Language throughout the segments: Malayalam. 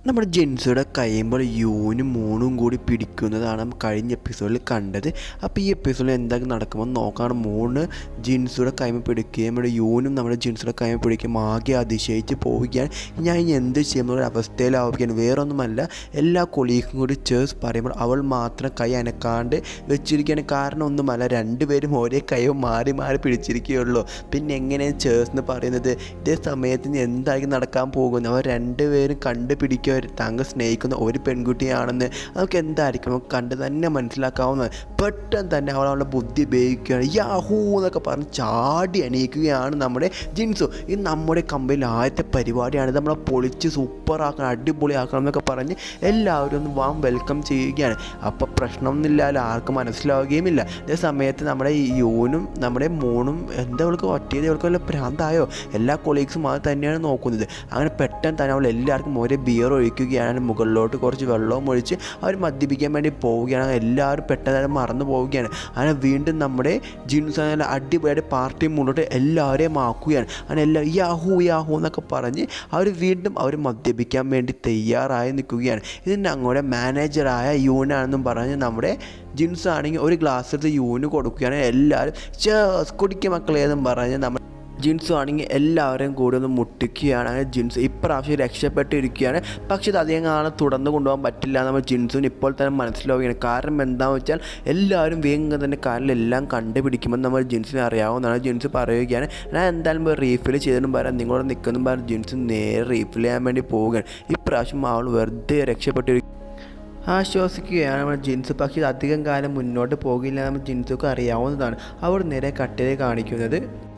നമ്മുടെ ജിൻസുടെ കയ്യുമ്പോൾ യൂനും മൂണും കൂടി പിടിക്കുന്നതാണ് നമ്മൾ കഴിഞ്ഞ എപ്പിസോഡിൽ കണ്ടത് അപ്പോൾ ഈ എപ്പിസോഡിൽ എന്തൊക്കെ നടക്കുമെന്ന് നോക്കാണ് മൂന്ന് ജിൻസുടെ കൈമ പിടിക്കുകയും നമ്മുടെ യൂനും നമ്മുടെ ജിൻസുടെ കൈമ പിടിക്കുകയും ആകെ അതിശയിച്ച് പോവുകയാണ് ഞാൻ ഇനി എന്ത് ചെയ്യുന്ന ഒരു അവസ്ഥയിലാവുകയാണ് വേറൊന്നുമല്ല എല്ലാ കൊളീഗും കൂടി ചേർസ് പറയുമ്പോൾ അവൾ മാത്രം കൈ അനക്കാണ്ട് വെച്ചിരിക്കുകയാണ് കാരണം ഒന്നുമല്ല രണ്ടുപേരും ഒരേ കൈയും മാറി മാറി പിടിച്ചിരിക്കുകയുള്ളൂ പിന്നെ എങ്ങനെയാണ് ചേർസ് എന്ന് പറയുന്നത് ഇതേ സമയത്ത് ഇനി എന്തായിരിക്കും നടക്കാൻ പോകുന്നത് അവർ രണ്ടുപേരും കണ്ടുപിടിക്കുക താങ്കൾ സ്നേഹിക്കുന്ന ഒരു പെൺകുട്ടിയാണെന്ന് നമുക്ക് എന്തായിരിക്കും നമുക്ക് കണ്ട് തന്നെ മനസ്സിലാക്കാവുന്നത് പെട്ടെന്ന് തന്നെ അവൾ അവളുടെ ബുദ്ധി ഉപയോഗിക്കുകയാണ് യാഹൂ എന്നൊക്കെ പറഞ്ഞ് ചാടി എണീക്കുകയാണ് നമ്മുടെ ജിൻസു ഇത് നമ്മുടെ കമ്പനിയിൽ ആദ്യത്തെ പരിപാടിയാണ് ഇത് നമ്മളെ പൊളിച്ച് സൂപ്പറാക്കണം അടിപൊളിയാക്കണം എന്നൊക്കെ പറഞ്ഞ് എല്ലാവരും ഒന്ന് വാം വെൽക്കം ചെയ്യുകയാണ് അപ്പോൾ പ്രശ്നമൊന്നുമില്ലല്ലോ ആർക്കും മനസ്സിലാവുകയുമില്ല അതേ സമയത്ത് നമ്മുടെ ഈ യൂനും നമ്മുടെ മൂണും എന്താ അവൾക്ക് ഒറ്റയത് അവൾക്ക് വല്ല ഭ്രാന്തായോ എല്ലാ കൊളീഗ്സും അത് തന്നെയാണ് നോക്കുന്നത് അങ്ങനെ പെട്ടെന്ന് തന്നെ അവൾ എല്ലാവർക്കും ഒരേ ബിയർ ഒഴിക്കുകയാണ് മുകളിലോട്ട് കുറച്ച് വെള്ളവും ഒഴിച്ച് അവർ മദ്യപിക്കാൻ വേണ്ടി പോവുകയാണ് എല്ലാവരും പെട്ടെന്ന് തന്നെ മറന്നു പോവുകയാണ് അങ്ങനെ വീണ്ടും നമ്മുടെ ജിൻസ് നല്ല അടിപൊളിയായിട്ട് പാർട്ടി മുന്നോട്ട് എല്ലാവരെയും ആക്കുകയാണ് അങ്ങനെ എല്ലാ യാഹൂ യാഹൂ എന്നൊക്കെ പറഞ്ഞ് അവർ വീണ്ടും അവർ മദ്യപിക്കാൻ വേണ്ടി തയ്യാറായി നിൽക്കുകയാണ് ഇതിൻ്റെ അങ്ങോട്ട് മാനേജറായ യൂനാണെന്നും പറഞ്ഞ് നമ്മുടെ ജിൻസ് ആണെങ്കിൽ ഒരു ഗ്ലാസ് എടുത്ത് യൂന് കൊടുക്കുകയാണ് എല്ലാവരും ചേസ് കുടിക്കുക മക്കളെ എന്നും പറഞ്ഞ് നമ്മൾ ജിൻസു ആണെങ്കിൽ എല്ലാവരെയും കൂടി ഒന്ന് മുട്ടിക്കുകയാണ് അങ്ങനെ ജിൻസ് ഇപ്രാവശ്യം രക്ഷപ്പെട്ടിരിക്കുകയാണ് പക്ഷെ ഇത് അധികം കാലം തുടർന്ന് കൊണ്ടുപോകാൻ പറ്റില്ല എന്ന് നമ്മൾ ജിൻസുവിന് ഇപ്പോൾ തന്നെ മനസ്സിലാവുകയാണ് കാരണം എന്താണെന്ന് വെച്ചാൽ എല്ലാവരും വേഗം തന്നെ കാലിലെല്ലാം കണ്ടുപിടിക്കുമെന്ന് നമ്മൾ ജിൻസിന് അറിയാവുന്നതാണ് ജിൻസ് പറയുകയാണ് ഞാൻ എന്തായാലും പോയി റീഫിൽ ചെയ്തതിനും പറയാം നിങ്ങളോട് നിൽക്കുന്നതും പറയാം ജിൻസ് നേരെ റീഫിൽ ചെയ്യാൻ വേണ്ടി പോവുകയാണ് ഇപ്രാവശ്യം അവൾ വെറുതെ രക്ഷപ്പെട്ടിരിക്കും ആശ്വസിക്കുകയാണ് നമ്മൾ ജിൻസ് പക്ഷേ ഇത് അധികം കാലം മുന്നോട്ട് പോകില്ല നമ്മൾ ജിൻസൊക്കെ അറിയാവുന്നതാണ് അവർ നേരെ കട്ടിലെ കാണിക്കുന്നത്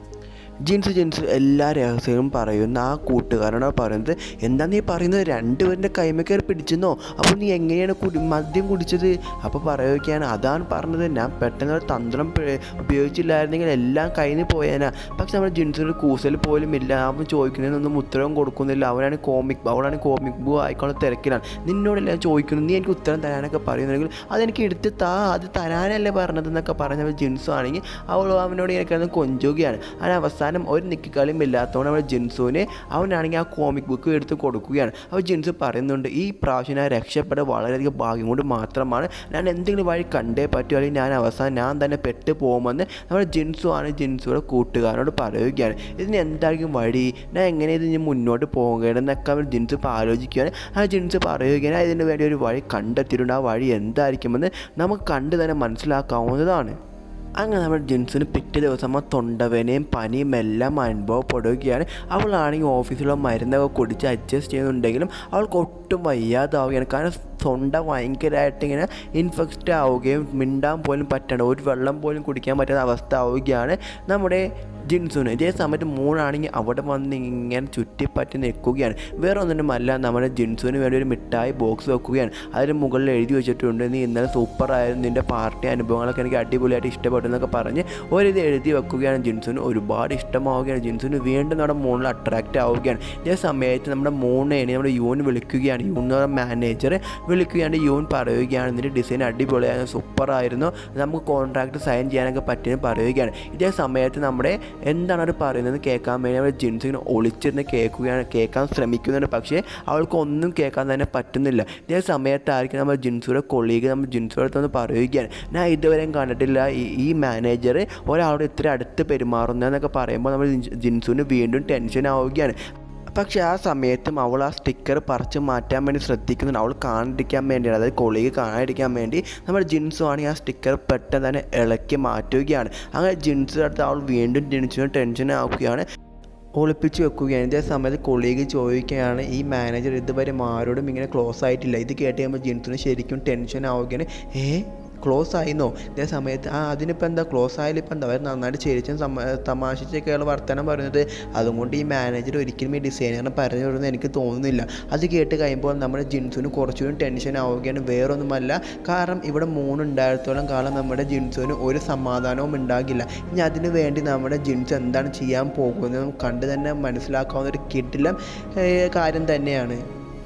ജിൻസ് ജിൻസ് എല്ലാ രഹസ്യങ്ങളും പറയുന്ന ആ കൂട്ടുകാരനോട് പറയുന്നത് എന്താ നീ പറയുന്നത് രണ്ടുപേരുടെ കൈമ കയറി പിടിച്ചെന്നോ അപ്പോൾ നീ എങ്ങനെയാണ് കുടി മദ്യം കുടിച്ചത് അപ്പോൾ പറയുകയാണ് അതാണ് പറഞ്ഞത് ഞാൻ പെട്ടെന്ന് ഒരു തന്ത്രം പ- ഉപയോഗിച്ചില്ലായിരുന്നെങ്കിൽ എല്ലാം കയ്യിൽ നിന്ന് പോയേനാ പക്ഷെ നമ്മുടെ ജിൻസിന് കൂസൽ പോലും ഇല്ല അവൻ ചോദിക്കുന്നതിനൊന്നും ഉത്തരവും കൊടുക്കുന്നില്ല അവനാണ് കോമിക് അവളാണ് കോമിക് ബുക്ക് ആയിക്കോളും തിരക്കിലാണ് നിന്നോടല്ല ചോദിക്കുന്നു നീ എനിക്ക് ഉത്തരം തരാനൊക്കെ പറയുന്നെങ്കിൽ അതെനിക്ക് എടുത്ത് താ അത് തരാനല്ലേ പറഞ്ഞത് എന്നൊക്കെ പറഞ്ഞ ജിൻസു ആണെങ്കിൽ അവൾ അവനോട് ഇങ്ങനെ കൊഞ്ചുകയാണ് അങ്ങനെ അവസാനം ഒരു നിക്കിക്കളിയും ഇല്ലാത്തതുകൊണ്ട് നമ്മൾ ജിൻസുവിന് അവനാണെങ്കിൽ ആ കോമിക് ബുക്ക് എടുത്ത് കൊടുക്കുകയാണ് അപ്പോൾ ജിൻസു പറയുന്നുണ്ട് ഈ പ്രാവശ്യം ഞാൻ രക്ഷപ്പെട്ട വളരെയധികം ഭാഗ്യം കൊണ്ട് മാത്രമാണ് ഞാൻ എന്തെങ്കിലും വഴി കണ്ടേ പറ്റൂ അല്ലെങ്കിൽ ഞാൻ അവസാനം ഞാൻ തന്നെ പെട്ട് പോകുമെന്ന് നമ്മുടെ ജിൻസു ആണ് ജിൻസുയുടെ കൂട്ടുകാരനോട് പറയുകയാണ് ഇതിന് എന്തായിരിക്കും വഴി ഞാൻ എങ്ങനെ ഇത് ഇനി മുന്നോട്ട് പോകണമെന്നൊക്കെ അവർ ജിൻസ് ഇപ്പോൾ ആലോചിക്കുകയാണ് ആ ജിൻസ് പറയുകയാണ് ഇതിന് വേണ്ടി ഒരു വഴി കണ്ടെത്തിയിട്ടുണ്ട് ആ വഴി എന്തായിരിക്കുമെന്ന് നമുക്ക് കണ്ട് തന്നെ മനസ്സിലാക്കാവുന്നതാണ് അങ്ങനെ നമ്മുടെ ജിൻസിന് പിറ്റേ ദിവസം ആ തൊണ്ടവേനയും പനിയും എല്ലാം അനുഭവപ്പെടുകയാണ് അവളാണെങ്കിൽ ഓഫീസിലുള്ള മരുന്നൊക്കെ കുടിച്ച് അഡ്ജസ്റ്റ് ചെയ്യുന്നുണ്ടെങ്കിലും അവൾക്ക് ഒട്ടും വയ്യാതാവുകയാണ് കാരണം തൊണ്ട ഭയങ്കരമായിട്ട് ഇങ്ങനെ ഇൻഫെക്റ്റ് ആവുകയും മിണ്ടാൻ പോലും പറ്റാണ്ട് ഒരു വെള്ളം പോലും കുടിക്കാൻ പറ്റാത്ത അവസ്ഥ ആവുകയാണ് നമ്മുടെ ജിൻസുന് ഇതേ സമയത്ത് മൂണാണെങ്കിൽ അവിടെ വന്ന് ഇങ്ങനെ ചുറ്റിപ്പറ്റി നിൽക്കുകയാണ് വേറെ ഒന്നിനുമല്ല നമ്മുടെ ജിൻസുവിന് വേണ്ടി ഒരു മിഠായി ബോക്സ് വെക്കുകയാണ് അതിന് മുകളിൽ എഴുതി വെച്ചിട്ടുണ്ട് നീ ഇന്നലെ സൂപ്പറായിരുന്നു നിൻ്റെ പാർട്ടി അനുഭവങ്ങളൊക്കെ എനിക്ക് അടിപൊളിയായിട്ട് ഇഷ്ടപ്പെട്ടു എന്നൊക്കെ പറഞ്ഞ് ഒരിത് എഴുതി വെക്കുകയാണ് ജിൻസുന് ഒരുപാട് ഇഷ്ടമാവുകയാണ് ജിൻസുന് വീണ്ടും നമ്മുടെ മൂണിൽ അട്രാക്റ്റ് ആവുകയാണ് ഇതേ സമയത്ത് നമ്മുടെ മൂണേനെ നമ്മുടെ യൂൺ വിളിക്കുകയാണ് യൂൺ എന്ന് പറയുന്ന മാനേജറെ വിളിക്കുകയാണ് യൂൺ പറയുകയാണ് നിൻ്റെ ഡിസൈൻ അടിപൊളിയായിരുന്നു സൂപ്പറായിരുന്നു നമുക്ക് കോൺട്രാക്ട് സൈൻ ചെയ്യാനൊക്കെ പറ്റിയെന്ന് പറയുകയാണ് ഇതേ സമയത്ത് നമ്മുടെ എന്താണ് അവർ പറയുന്നത് കേൾക്കാൻ വേണ്ടി അവർ ജിൻസിങ്ങനെ ഒളിച്ചിരുന്ന് കേൾക്കുകയാണ് കേൾക്കാൻ ശ്രമിക്കുന്നുണ്ട് പക്ഷേ അവൾക്ക് ഒന്നും കേൾക്കാൻ തന്നെ പറ്റുന്നില്ല ഇതേ സമയത്തായിരിക്കും നമ്മൾ ജിൻസുയുടെ കൊളീഗ് നമ്മൾ ജുൻസുയുടെ അടുത്ത് പറയുകയാണ് ഞാൻ ഇതുവരെയും കണ്ടിട്ടില്ല ഈ ഈ മാനേജർ ഒരാളോട് ഇത്ര അടുത്ത് പെരുമാറുന്നതെന്നൊക്കെ പറയുമ്പോൾ നമ്മൾ ജിൻസുവിന് വീണ്ടും ടെൻഷൻ ആവുകയാണ് പക്ഷേ ആ സമയത്തും അവൾ ആ സ്റ്റിക്കർ പറിച്ച് മാറ്റാൻ വേണ്ടി ശ്രദ്ധിക്കുന്നുണ്ട് അവൾ കാണാതിരിക്കാൻ വേണ്ടിയാണ് അതായത് കൊളീഗ് കാണാതിരിക്കാൻ വേണ്ടി നമ്മുടെ ജിൻസു ആണെങ്കിൽ ആ സ്റ്റിക്കർ പെട്ടെന്ന് തന്നെ ഇളക്കി മാറ്റുകയാണ് അങ്ങനെ ജിൻസിൻ്റെ അടുത്ത് അവൾ വീണ്ടും ജിൻസിന് ടെൻഷൻ ആവുകയാണ് ഒളിപ്പിച്ച് വെക്കുകയാണ് ഇതേ സമയത്ത് കൊളീഗ് ചോദിക്കുകയാണ് ഈ മാനേജർ ഇതുവരെ ആരോടും ഇങ്ങനെ ക്ലോസ് ആയിട്ടില്ല ഇത് കേട്ട് കഴിയുമ്പോൾ ജിൻസിന് ശരിക്കും ടെൻഷൻ ആവുകയാണ് ഏ ക്ലോസ് ആയിന്നോ ഇതേ സമയത്ത് ആ അതിനിപ്പോൾ എന്താ ക്ലോസ് ആയാലും ഇപ്പം എന്താ അവർ നന്നായിട്ട് ചിരിച്ചും സമ തമാശിച്ചൊക്കെയുള്ള വർത്തമാനം പറയുന്നത് അതുകൊണ്ട് ഈ മാനേജർ ഒരിക്കലും ഈ ഡിസൈനറിനെ പറഞ്ഞു വിടുന്നത് എനിക്ക് തോന്നുന്നില്ല അത് കേട്ട് കഴിയുമ്പോൾ നമ്മുടെ ജിൻസുവിന് കുറച്ചുകൂടി ടെൻഷൻ ആവുകയാണ് വേറൊന്നുമല്ല കാരണം ഇവിടെ മൂന്നുണ്ടായിരത്തോളം കാലം നമ്മുടെ ജിൻസുവിന് ഒരു സമാധാനവും ഉണ്ടാകില്ല ഇനി അതിനു വേണ്ടി നമ്മുടെ ജിൻസ് എന്താണ് ചെയ്യാൻ പോകുന്നത് നമുക്ക് കണ്ട് തന്നെ മനസ്സിലാക്കാവുന്ന ഒരു കിടിലം ഏഹ്, കാര്യം തന്നെയാണ്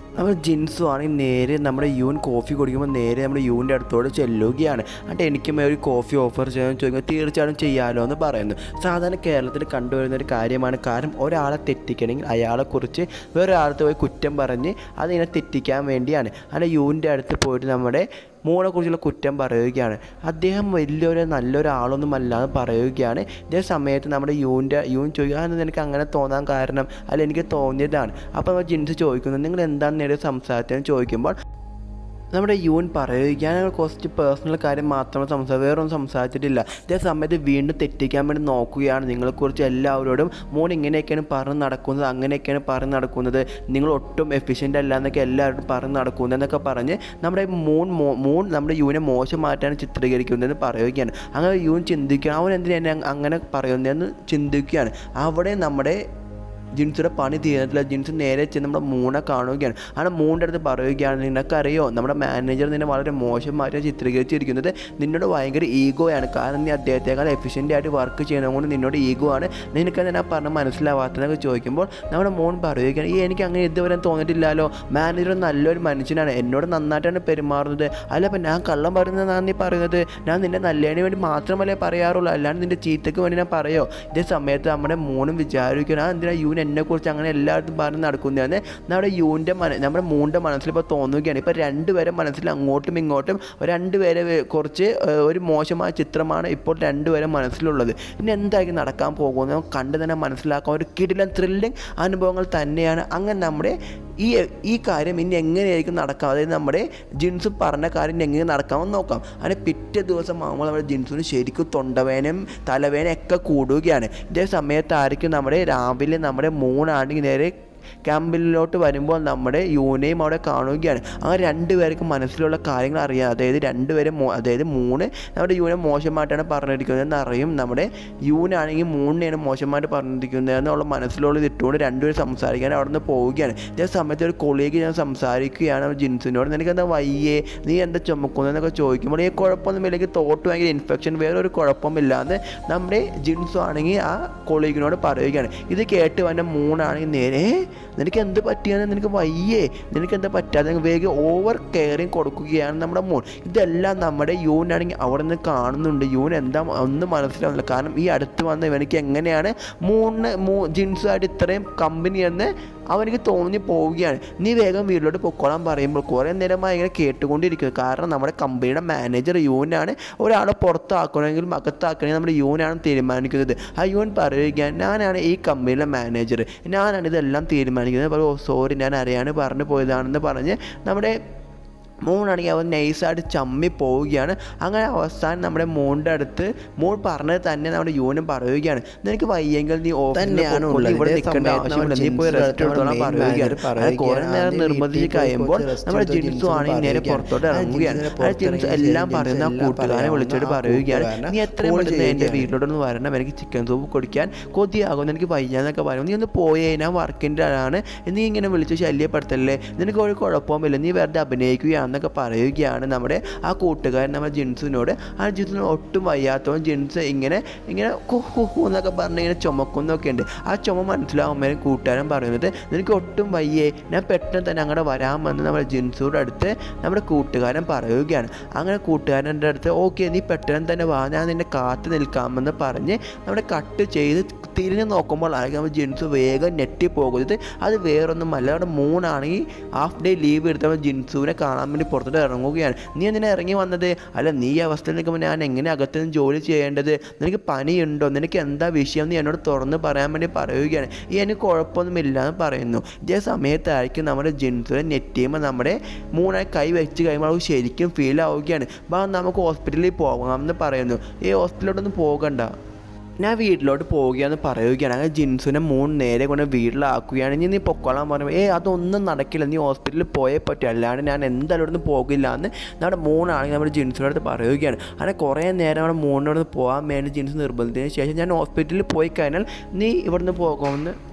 നമ്മൾ ജിൻസു ആണെങ്കിൽ നേരെ നമ്മുടെ യൂൻ കോഫി കുടിക്കുമ്പോൾ നേരെ നമ്മുടെ യൂൻ്റെ അടുത്തോട് ചെല്ലുകയാണ് എന്നിട്ട് എനിക്കും ഒരു കോഫി ഓഫർ ചെയ്യാൻ ചോദിക്കുമ്പോൾ തീർച്ചയായിട്ടും ചെയ്യാമല്ലോ എന്ന് പറയുന്നു സാധാരണ കേരളത്തിൽ കണ്ടുവരുന്ന ഒരു കാര്യമാണ് കാരണം ഒരാളെ തെറ്റിക്കണമെങ്കിൽ അയാളെക്കുറിച്ച് വേറൊരാളത്ത് പോയി കുറ്റം പറഞ്ഞ് അതിനെ തെറ്റിക്കാൻ വേണ്ടിയാണ് അങ്ങനെ യൂൻ്റെ അടുത്ത് പോയിട്ട് നമ്മുടെ മോളെക്കുറിച്ചുള്ള കുറ്റം പറയുകയാണ് അദ്ദേഹം വലിയൊരു നല്ലൊരാളൊന്നും അല്ലാന്ന് പറയുകയാണ് ഇതേ സമയത്ത് നമ്മുടെ യൂൻ്റെ യൂൻ ചോദിക്കുക "അതെന്താ നിനക്ക് അങ്ങനെ തോന്നാൻ കാരണം അല്ല എനിക്ക് തോന്നിയതാണ് അപ്പോൾ നമ്മൾ ജിൻസ് ചോദിക്കുന്നത് നിങ്ങൾ എന്താണ് നേരെ സംസാരിച്ചതെന്ന് ചോദിക്കുമ്പോൾ നമ്മുടെ യൂൻ പറയുകയാണ് ഞങ്ങൾ കുറച്ച് പേഴ്സണൽ കാര്യം മാത്രമേ സംസാരിച്ചു വേറൊന്നും സംസാരിച്ചിട്ടില്ല ഇതേ സമയത്ത് വീണ്ടും തെറ്റിക്കാൻ വേണ്ടി നോക്കുകയാണ് നിങ്ങളെക്കുറിച്ച് എല്ലാവരോടും മോൻ ഇങ്ങനെയൊക്കെയാണ് പറഞ്ഞ് നടക്കുന്നത് അങ്ങനെയൊക്കെയാണ് പറഞ്ഞ് നടക്കുന്നത് നിങ്ങൾ ഒട്ടും എഫിഷ്യൻ്റ് അല്ല എന്നൊക്കെ എല്ലാവരോടും പറഞ്ഞ് നടക്കുന്നത് എന്നൊക്കെ പറഞ്ഞ് നമ്മുടെ മൂൺ മോ മൂൺ നമ്മുടെ യൂനെ മോശമായിട്ടാണ് ചിത്രീകരിക്കുന്നതെന്ന് പറയുകയാണ് അങ്ങനെ യൂൻ ചിന്തിക്കുകയാണ് അവൻ എന്തിനാണ് എന്നെ അങ്ങനെ പറയുന്നതെന്ന് ചിന്തിക്കുകയാണ് അവിടെ നമ്മുടെ ജിൻസിയുടെ പണി തീർന്നിട്ടില്ല ജിൻസ് നേരെ ചെന്ന് നമ്മുടെ മൂണെ കാണുകയാണ് അങ്ങനെ മൂണിൻ്റെ അടുത്ത് പറയുകയാണ് നിനക്കറിയോ നമ്മുടെ മാനേജർ നിന്നെ വളരെ മോശമായിട്ട് ചിത്രീകരിച്ചിരിക്കുന്നത് നിന്നോട് ഭയങ്കര ഈഗോയാണ് കാരണം നീ അദ്ദേഹത്തെക്കാൾ എഫിഷ്യൻ്റ് ആയിട്ട് വർക്ക് ചെയ്യണതുകൊണ്ട് നിന്നോട് ഈഗോ ആണ് നിനക്ക് ഞാൻ പറഞ്ഞ് മനസ്സിലാവാത്തതെന്നൊക്കെ ചോദിക്കുമ്പോൾ നമ്മുടെ മോൻ പറയുകയാണ് ഈ എനിക്ക് അങ്ങനെ ഇതുവരെ തോന്നിയിട്ടില്ലല്ലോ മാനേജർ നല്ലൊരു മനുഷ്യനാണ് എന്നോട് നന്നായിട്ടാണ് പെരുമാറുന്നത് അല്ല അപ്പം ഞാൻ കള്ളം പറയുന്നതാണ് നീ പറയുന്നത് ഞാൻ നിൻ്റെ നല്ലതിന് വേണ്ടി മാത്രമല്ലേ പറയാറുള്ളൂ അല്ലാണ്ട് നിൻ്റെ ചീത്തക്ക് വേണ്ടി ഞാൻ പറയോ ഇതേ സമയത്ത് നമ്മുടെ മൂന്നും വിചാരിക്കണം ആ എന്തിനാ യൂൻ എന്നെക്കുറിച്ച് അങ്ങനെ എല്ലായിടത്തും പറഞ്ഞ് നടക്കുന്നതെന്ന് നമ്മുടെ യൂൻ്റെ മന നമ്മുടെ മൂൻ്റെ മനസ്സിൽ ഇപ്പോൾ തോന്നുകയാണ് ഇപ്പോൾ രണ്ടുപേരെ മനസ്സിൽ അങ്ങോട്ടും ഇങ്ങോട്ടും രണ്ടുപേരെ വേ- കുറച്ച് ഏഹ്, ഒരു മോശമായ ചിത്രമാണ് ഇപ്പോൾ രണ്ടുപേരെ മനസ്സിലുള്ളത് ഇനി എന്തായിരിക്കും നടക്കാൻ പോകുന്നത് നമുക്ക് കണ്ട് തന്നെ മനസ്സിലാക്കാൻ ഒരു കിടിലൻ ത്രില്ലിംഗ് അനുഭവങ്ങൾ തന്നെയാണ് അങ്ങനെ നമ്മുടെ ഈ ഈ കാര്യം ഇനി എങ്ങനെയായിരിക്കും നടക്കാം അതായത് നമ്മുടെ ജിൻസ് പറഞ്ഞ കാര്യം ഇനി എങ്ങനെ നടക്കാമെന്ന് നോക്കാം അങ്ങനെ പിറ്റേ ദിവസം ആകുമ്പോൾ നമ്മുടെ ജിൻസിന് ശരിക്കും തൊണ്ടവേനയും തലവേനയും ഒക്കെ കൂടുകയാണ് ഇതേ സമയത്തായിരിക്കും നമ്മുടെ രാവിലെ നമ്മുടെ മൂന്നാണെങ്കിൽ നേരെ ക്യാമ്പിലോട്ട് വരുമ്പോൾ നമ്മുടെ യൂനെയും അവിടെ കാണുകയാണ് ആ രണ്ടുപേർക്കും മനസ്സിലുള്ള കാര്യങ്ങൾ അറിയാം അതായത് രണ്ടുപേരും മോ അതായത് മൂന്ന് നമ്മുടെ യൂനെ മോശമായിട്ടാണ് പറഞ്ഞിരിക്കുന്നതെന്ന് അറിയും നമ്മുടെ യൂനാണെങ്കിൽ മൂന്നിനെയാണ് മോശമായിട്ട് പറഞ്ഞിരിക്കുന്നത് എന്നുള്ള മനസ്സിലുള്ളത് ഇട്ടുകൊണ്ട് രണ്ടുപേരും സംസാരിക്കാൻ അവിടെ നിന്ന് പോവുകയാണ് ഇതേ സമയത്ത് ഒരു കൊളീഗ് ഞാൻ സംസാരിക്കുകയാണ് ജിൻസിനോട് നിനക്ക് എന്താ വയ്യേ നീ എന്താ ചുമക്കുന്നതെന്നൊക്കെ ചോദിക്കുമ്പോൾ ഈ കുഴപ്പമൊന്നുമില്ലെങ്കിൽ തോട്ട് ഭയങ്കര ഇൻഫെക്ഷൻ വേറെ ഒരു കുഴപ്പമില്ലാന്ന് നമ്മുടെ ജിൻസു ആണെങ്കിൽ ആ കൊളീഗിനോട് പറയുകയാണ് ഇത് കേട്ട് വന്ന മൂന്നാണെങ്കിൽ നേരെ നിനക്ക് എന്ത് പറ്റിയാന്ന് നിനക്ക് വയ്യേ നിനക്ക് എന്താ പറ്റാതെ വേഗം ഓവർ കെയറിങ് കൊടുക്കുകയാണ് നമ്മുടെ മോൻ ഇതെല്ലാം നമ്മുടെ യൂനാണെങ്കിൽ അവിടെ നിന്ന് കാണുന്നുണ്ട് യൂൻ എന്താ ഒന്നും മനസ്സിലാവുന്നില്ല കാരണം ഈ അടുത്ത് വന്ന ഇവനിക്ക് എങ്ങനെയാണ് മൂന്ന് മൂ ജിൻസുമായിട്ട് ഇത്രയും കമ്പനി എന്ന് അവനിക്ക് തോന്നി പോവുകയാണ് നീ വേഗം വീട്ടിലോട്ട് പൊക്കോളാൻ പറയുമ്പോൾ കുറേ നേരമായി ഇങ്ങനെ കേട്ടുകൊണ്ടിരിക്കുന്നത് കാരണം നമ്മുടെ കമ്പനിയുടെ മാനേജർ യൂനാണ് ഒരാളെ പുറത്താക്കണമെങ്കിലും അകത്താക്കണമെങ്കിൽ നമ്മുടെ യൂനാണ് തീരുമാനിക്കുന്നത് ആ യൂൻ പറയുകയാണ് ഞാനാണ് ഈ കമ്പനിയിലെ മാനേജർ ഞാനാണ് ഇതെല്ലാം തീരുമാനിക്കുന്നത് അപ്പോൾ സോറി ഞാൻ അറിയാണ്ട് പറഞ്ഞു പോയതാണെന്ന് പറഞ്ഞ് നമ്മുടെ മൂണാണെങ്കിൽ അവൻ നൈസായിട്ട് ചമ്മി പോവുകയാണ് അങ്ങനെ അവസാനം നമ്മുടെ മൂണിൻ്റെ അടുത്ത് മൂൺ പറഞ്ഞത് തന്നെ നമ്മുടെ യൂനും പറയുകയാണ് നിനക്ക് വയ്യെങ്കിൽ നീ ഓഫീസിൽ തന്നെയാണ് പൊക്കോ, ഉള്ളത്. ഇവിടെ ഇതേ നിൽക്കേണ്ട സമയത്ത് ആവശ്യമില്ല നീ നമ്മൾ പോയി ജിൻസ് റെസ്റ്റ് എടുത്തോളാൻ main പറയുകയാണ് manager അങ്ങനെ കുറേ പറയുകയാണ്. നേരം ആദ്യം നിർബന്ധിച്ച് വീട്ടിൽ പോയി കഴിയുമ്പോൾ കുറച്ച് rest നമ്മുടെ എടുത്ത് ജിൻസു ജിൻസും ആണെങ്കിൽ നേരെ പറയുകയാണ്. പുറത്തോട്ട് ആ ഇറങ്ങുകയാണ് ജിൻസിനെ ആ ജിൻസ് പുറത്തിറങ്ങി എല്ലാം ജിൻസ് പറയുന്ന ആ എല്ലാം കൂട്ടുകാരനെ പറയാവുന്ന വിളിച്ചിട്ട് ആ പറയുകയാണ് കൂട്ടുകാരനെ നീ എത്രയും call പെട്ടെന്ന് എൻ്റെ ചെയ്യുകയാണ്. വീട്ടിലോട്ടൊന്ന് വരണം എനിക്ക് ചിക്കൻ സൂപ്പ് കുടിക്കാൻ കൊതിയാകും എനിക്ക് വയ്യാന്നൊക്കെ പറയും നീ ഒന്ന് പോയേ ഞാൻ വർക്കിൻ്റെ ആണ് നീ ഇങ്ങനെ വിളിച്ച് ശല്യപ്പെടുത്തല്ലേ നിനക്ക് ഒരു കുഴപ്പമില്ല നീ വെറുതെ അഭിനയിക്കുകയാണെന്നൊക്കെ പറയുകയാണ് നമ്മുടെ ആ കൂട്ടുകാരൻ നമ്മുടെ ജിൻസിനോട് ആ ജിൻസിന് ഒട്ടും വയ്യാത്തവൻ ജിൻസ് ഇങ്ങനെ ഇങ്ങനെ കുഹു ഹു എന്നൊക്കെ പറഞ്ഞ് ഇങ്ങനെ ചുമക്കുന്നൊക്കെ ഉണ്ട് ആ ചുമ മനസ്സിലാവുമ്പോൾ കൂട്ടുകാരൻ പറയുന്നത് നിനക്ക് ഒട്ടും വയ്യേ ഞാൻ പെട്ടെന്ന് തന്നെ അങ്ങോട്ട് വരാമെന്ന് നമ്മുടെ ജിൻസുടെ അടുത്ത് നമ്മുടെ കൂട്ടുകാരൻ പറയുകയാണ് അങ്ങനെ കൂട്ടുകാരൻ്റെ അടുത്ത് ഓക്കെ നീ പെട്ടെന്ന് തന്നെ വാ ഞാൻ നിന്നെ കാത്തു നിൽക്കാമെന്ന് പറഞ്ഞ് നമ്മുടെ കട്ട് ചെയ്ത് തിരിഞ്ഞ് നോക്കുമ്പോൾ ആണെങ്കിൽ നമ്മൾ ജിൻസ് വേഗം ഞെട്ടിപ്പോകുന്നത് അത് വേറൊന്നുമല്ല അവിടെ മൂന്നാണെങ്കിൽ ഹാഫ് ഡേ ലീവ് എടുത്ത് നമ്മൾ ജിൻസുവിനെ കാണാൻ വേണ്ടി പുറത്തോട്ട് ഇറങ്ങുകയാണ് നീ എന്തിനാ ഇറങ്ങി വന്നത് അല്ല നീ ഈ അവസ്ഥയിൽ നിൽക്കുമ്പോൾ ഞാൻ എങ്ങനെ അകത്ത് നിന്ന് ജോലി ചെയ്യേണ്ടത് നിനക്ക് പനിയുണ്ടോ നിനക്ക് എന്താ വിഷയം നീ എന്നോട് തുറന്ന് പറയാൻ വേണ്ടി പറയുകയാണ് ഈ എനിക്ക് കുഴപ്പമൊന്നുമില്ല എന്ന് പറയുന്നു ഇതേ സമയത്തായിരിക്കും നമ്മുടെ ജിൻസുവിനെ നെറ്റിയുമ്പോൾ നമ്മുടെ മൂന്നായി കൈ വെച്ച് കഴിയുമ്പോൾ അവൾക്ക് ശരിക്കും ഫീൽ ആവുകയാണ് ബാ നമുക്ക് ഹോസ്പിറ്റലിൽ പോകാമെന്ന് പറയുന്നു ഈ ഹോസ്പിറ്റലിലോട്ടൊന്നും പോകണ്ട ഞാൻ വീട്ടിലോട്ട് പോവുകയെന്ന് പറയുകയാണ് അങ്ങനെ ജിൻസുനെ മൂന്ന് നേരെ കൊണ്ട് വീട്ടിലാക്കുകയാണ് ഇനി നീ പൊക്കോളാൻ പറയുമ്പോൾ ഏ അതൊന്നും നടക്കില്ല നീ ഹോസ്പിറ്റലിൽ പോയേ പറ്റും അല്ലാണ്ട് ഞാൻ എന്തായാലും ഇവിടുന്ന് പോകില്ല എന്ന് നമ്മുടെ മൂന്നാണെങ്കിൽ നമ്മുടെ ജിൻസിൻ്റെ അടുത്ത് പറയുകയാണ് അങ്ങനെ കുറേ നേരം അവിടെ മൂന്നിനോട് പോകാൻ വേണ്ടി ജിൻസ് നിർബന്ധിച്ചതിന് ശേഷം ഞാൻ ഹോസ്പിറ്റലിൽ പോയി കഴിഞ്ഞാൽ നീ ഇവിടുന്ന് പോകുമെന്ന്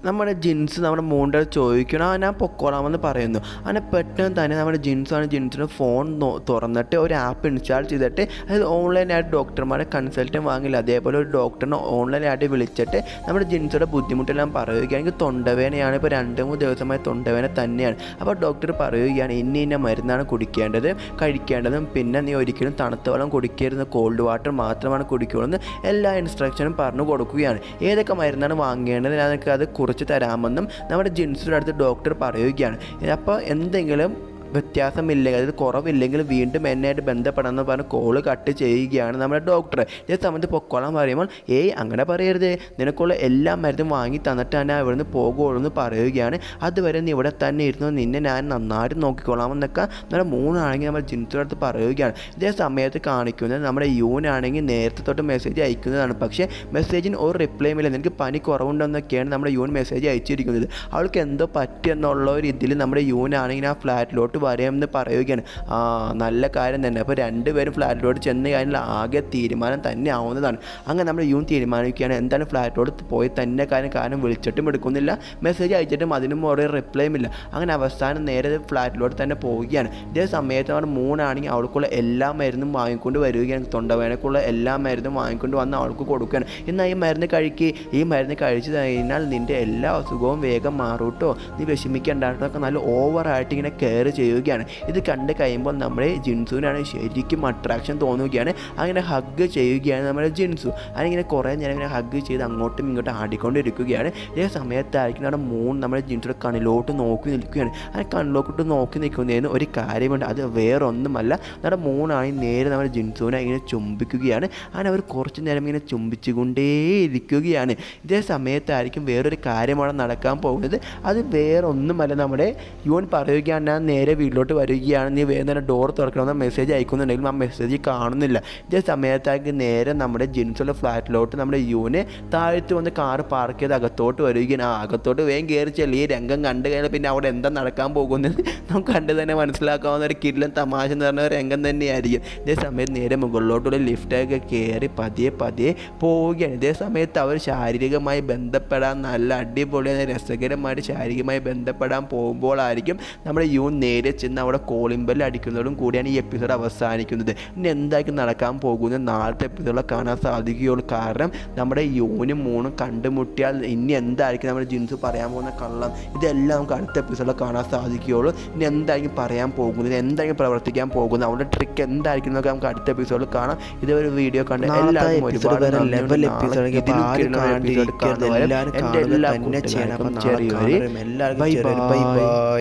നമ്മുടെ ജിൻസ് നമ്മുടെ മോൻ്റെ അടുത്ത് ചോദിക്കണം ആ ഞാൻ പൊക്കോളാമെന്ന് പറയുന്നു അങ്ങനെ പെട്ടെന്ന് തന്നെ നമ്മുടെ ജിൻസാണ് ജിൻസിന് ഫോൺ നോ- തുറന്നിട്ട് ഒരു ആപ്പ് ഇൻസ്റ്റാൾ ചെയ്തിട്ട് അത് ഓൺലൈനായിട്ട് ഡോക്ടർമാരെ കൺസൾട്ടൻ വാങ്ങില്ല അതേപോലെ ഒരു ഡോക്ടറിനെ ഓൺലൈനായിട്ട് വിളിച്ചിട്ട് നമ്മുടെ ജിൻസിയുടെ ബുദ്ധിമുട്ടെല്ലാം പറയുകയാണെങ്കിൽ തൊണ്ടവേദനയാണ് ഇപ്പോൾ രണ്ട് മൂന്ന് ദിവസമായി തൊണ്ടവേദന തന്നെയാണ് അപ്പോൾ ഡോക്ടർ പറയുകയാണ് ഇന്ന ഇന്ന മരുന്നാണ് കുടിക്കേണ്ടത് കഴിക്കേണ്ടതും പിന്നെ നീ ഒരിക്കലും തണുത്ത വെള്ളം കുടിക്കരുത് കോൾഡ് വാട്ടർ മാത്രമാണ് കുടിക്കുള്ളൂ എന്ന് എല്ലാ ഇൻസ്ട്രക്ഷനും പറഞ്ഞു കൊടുക്കുകയാണ് ഏതൊക്കെ മരുന്നാണ് വാങ്ങേണ്ടത് അതൊക്കെ അത് കുറിച്ച് തരാമെന്നും നമ്മുടെ ജിൻസിയുടെ അടുത്ത് ഡോക്ടർ പറയുകയാണ് അപ്പോൾ എന്തെങ്കിലും വ്യത്യാസമില്ലെങ്കിൽ അതായത് കുറവില്ലെങ്കിൽ വീണ്ടും എന്നെയായിട്ട് ബന്ധപ്പെടണമെന്ന് പറഞ്ഞ് കോള് കട്ട് ചെയ്യുകയാണ് നമ്മുടെ ഡോക്ടർ ഇതേ സമയത്ത് പൊക്കോളാൻ പറയുമ്പോൾ ഏയ് അങ്ങനെ പറയരുത് നിനക്കുള്ള എല്ലാ മരുന്നും വാങ്ങി തന്നിട്ട് തന്നെ ഇവിടുന്ന് പോകുള്ളൂ എന്ന് പറയുകയാണ് അതുവരെ നീ ഇവിടെ തന്നെ ഇരുന്നു നിന്നെ ഞാൻ നന്നായിട്ട് നോക്കിക്കൊള്ളാമെന്നൊക്കെ നമ്മുടെ മൂന്നാണെങ്കിൽ നമ്മുടെ ജിൻസിയുടെ അടുത്ത് പറയുകയാണ് ഇതേ സമയത്ത് കാണിക്കുന്നത് നമ്മുടെ യൂനാണെങ്കിൽ നേരത്തെ തൊട്ട് മെസ്സേജ് അയക്കുന്നതാണ് പക്ഷേ മെസ്സേജിന് ഒരു റിപ്ലൈയും ഇല്ല നിനക്ക് പനി കുറവുണ്ടെന്നൊക്കെയാണ് നമ്മുടെ യൂൺ മെസ്സേജ് അയച്ചിരിക്കുന്നത് അവൾക്ക് എന്തോ പറ്റിയെന്നുള്ള ഒരു ഇതിൽ നമ്മുടെ യൂനാണെങ്കിൽ ആ ഫ്ലാറ്റിലോട്ട് വരാമെന്ന് പറയുകയാണ് ആ നല്ല കാര്യം തന്നെ അപ്പോൾ രണ്ടുപേരും ഫ്ലാറ്റിലോട്ട് ചെന്ന് കഴിഞ്ഞാൽ ആകെ തീരുമാനം തന്നെ ആവുന്നതാണ് അങ്ങനെ നമ്മുടെ യൂൺ തീരുമാനിക്കുകയാണ് എന്താണ് ഫ്ലാറ്റിലോട്ട് പോയി തന്നെ കാര്യം കാരണം വിളിച്ചിട്ടും എടുക്കുന്നില്ല മെസ്സേജ് അയച്ചിട്ടും അതിനും ഒരു റിപ്ലൈയും ഇല്ല അങ്ങനെ അവസാനം നേരെ ഫ്ലാറ്റിലോട്ട് തന്നെ പോവുകയാണ് ഇതേ സമയത്ത് അവിടെ മൂന്നാണെങ്കിൽ അവൾക്കുള്ള എല്ലാ മരുന്നും വാങ്ങിക്കൊണ്ട് വരികയാണ് തൊണ്ടവേനക്കുള്ള എല്ലാ മരുന്നും വാങ്ങിക്കൊണ്ട് വന്ന് അവൾക്ക് കൊടുക്കുകയാണ് എന്നാൽ ഈ മരുന്ന് കഴിക്ക് ഈ മരുന്ന് കഴിച്ചു കഴിഞ്ഞാൽ നിൻ്റെ എല്ലാ അസുഖവും വേഗം മാറൂട്ടോ നീ വിഷമിക്കേണ്ടതൊക്കെ നല്ല ഓവറായിട്ട് ഇങ്ങനെ കെയർ ചെയ്യുകയാണ് ഇത് കണ്ട് കഴിയുമ്പോൾ നമ്മുടെ ജിൻസുവിനാണ് ശരിക്കും അട്രാക്ഷൻ തോന്നുകയാണ് അങ്ങനെ ഹഗ് ചെയ്യുകയാണ് നമ്മുടെ ജിൻസു അതിങ്ങനെ കുറേ നേരം ഇങ്ങനെ ഹഗ് ചെയ്ത് അങ്ങോട്ടും ഇങ്ങോട്ടും ആടിക്കൊണ്ടിരിക്കുകയാണ് ഇതേ സമയത്തായിരിക്കും നമ്മുടെ മൂന്ന് നമ്മുടെ ജിൻസുടെ കണ്ണിലോട്ട് നോക്കി നിൽക്കുകയാണ് ആ കണ്ണിലോട്ട് നോക്കി നിൽക്കുന്നതിന് ഒരു കാര്യമുണ്ട് അത് വേറൊന്നുമല്ല നമ്മുടെ മൂന്നാണെങ്കിൽ നേരെ നമ്മുടെ ജിൻസുവിനെ ഇങ്ങനെ ചുംബിക്കുകയാണ് അങ്ങനെ അവർ കുറച്ച് നേരം ഇങ്ങനെ ചുംബിച്ചുകൊണ്ടേ ഇരിക്കുകയാണ് ഇതേ സമയത്തായിരിക്കും വേറൊരു കാര്യമാണ് നടക്കാൻ പോകുന്നത് അത് വേറൊന്നുമല്ല നമ്മുടെ യുവൻ പറയുകയാണ് ഞാൻ നേരെ വീട്ടിലോട്ട് വരികയാണ് നീ വേഗം തന്നെ ഡോർ തുറക്കണമെന്ന് മെസ്സേജ് അയക്കുന്നുണ്ടെങ്കിലും ആ മെസ്സേജ് കാണുന്നില്ല ഇതേ സമയത്തായിരിക്കും നേരെ നമ്മുടെ ജിൻസുള്ള ഫ്ലാറ്റിലോട്ട് നമ്മുടെ യുവന് താഴത്ത് വന്ന് കാറ് പാർക്ക് ചെയ്ത് അകത്തോട്ട് വരികയാണ് ആ അകത്തോട്ട് വേഗം കയറി ചെല്ലി ഈ രംഗം കണ്ടു കഴിഞ്ഞാൽ പിന്നെ അവിടെ എന്താ നടക്കാൻ പോകുന്നത് നമുക്ക് കണ്ട് തന്നെ മനസ്സിലാക്കാവുന്ന ഒരു കിടിലൻ തമാശ എന്ന് പറഞ്ഞ ഒരു രംഗം തന്നെയായിരിക്കും ഇതേ സമയത്ത് നേരെ മുകളിലോട്ടുള്ള ലിഫ്റ്റൊക്കെ കയറി പതിയെ പതിയെ പോവുകയാണ് ഇതേ സമയത്ത് അവർ ശാരീരികമായി ബന്ധപ്പെടാൻ നല്ല അടിപൊളിയായ രസകരമായിട്ട് ശാരീരികമായി ബന്ധപ്പെടാൻ പോകുമ്പോഴായിരിക്കും നമ്മുടെ യൂൺ നേരെ ചെന്ന് അവിടെ കോളിംബെൽ അടിക്കുന്നതോടും കൂടിയാണ് ഈ എപ്പിസോഡ് അവസാനിക്കുന്നത് ഇനി എന്തായിരിക്കും നടക്കാൻ പോകുന്നത് നാളത്തെ എപ്പിസോഡിൽ കാണാൻ സാധിക്കുകയുള്ളൂ കാരണം നമ്മുടെ യൂനും മൂന്നും കണ്ടുമുട്ടിയാൽ ഇനി എന്തായിരിക്കും നമ്മുടെ ജിൻസ് പറയാൻ പോകുന്ന കള്ളം ഇതെല്ലാം നമുക്ക് അടുത്ത എപ്പിസോഡിൽ കാണാൻ സാധിക്കുകയുള്ളൂ ഇനി എന്തായിരിക്കും പറയാൻ പോകുന്നത് എന്തായിരിക്കും പ്രവർത്തിക്കാൻ പോകുന്നത് അവരുടെ ട്രിക്ക് എന്തായിരിക്കും എന്നൊക്കെ നമുക്ക് അടുത്ത എപ്പിസോഡിൽ കാണാം ഇതൊരു വീഡിയോ കണ്ട് എല്ലാവർക്കും ഒരുപാട് ലെവൽ നന്ദിയുണ്ട്. എപ്പിസോഡ് നാളെ ഇതിലും ആരും കിടിലൻ ഒരു episode കാണാണ്ടിരിക്കരുത് കാണുന്നവരെ എല്ലാവരും എൻ്റെ കാണുക എല്ലാ തന്നെ ചെയ്യണം കൂട്ടുകാർക്കും അപ്പോൾ നാളെ ചെറിയൊരു കാണാം എല്ലാവർക്കും ബൈ ചെറിയൊരു ബൈ ബൈ ബൈ